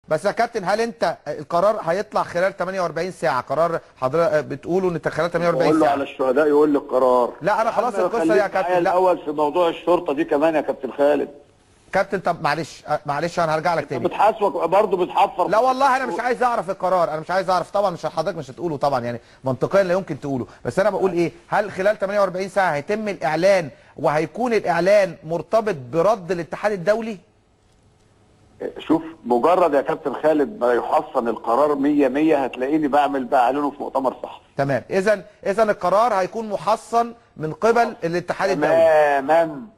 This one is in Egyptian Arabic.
بس يا كابتن هل انت القرار هيطلع خلال 48 ساعه قرار حضرتك بتقوله ان خلال 48 بقول له ساعه على الشهداء يقول لي القرار لا، أنا خلاص يا عم القصة خليك دي يا معايا كابتن، لا. الاول في موضوع الشرطه دي كمان يا كابتن خالد كابتن طب معلش أه، معلش انا هرجع لك تاني بتحاسبك برضه بتحفر لا والله انا مش عايز اعرف القرار انا مش عايز اعرف طبعا مش حضرتك مش هتقوله طبعا يعني منطقيا لا يمكن تقوله بس انا بقول ايه هل خلال 48 ساعه هيتم الاعلان وهيكون الاعلان مرتبط برد الاتحاد الدولي شوف مجرد يا كابتن خالد ما يحصن القرار 100 100 هتلاقيني بعمل بقى اعلنه في مؤتمر صحفي تمام اذا اذا القرار هيكون محصن من قبل الاتحاد الدولي تماما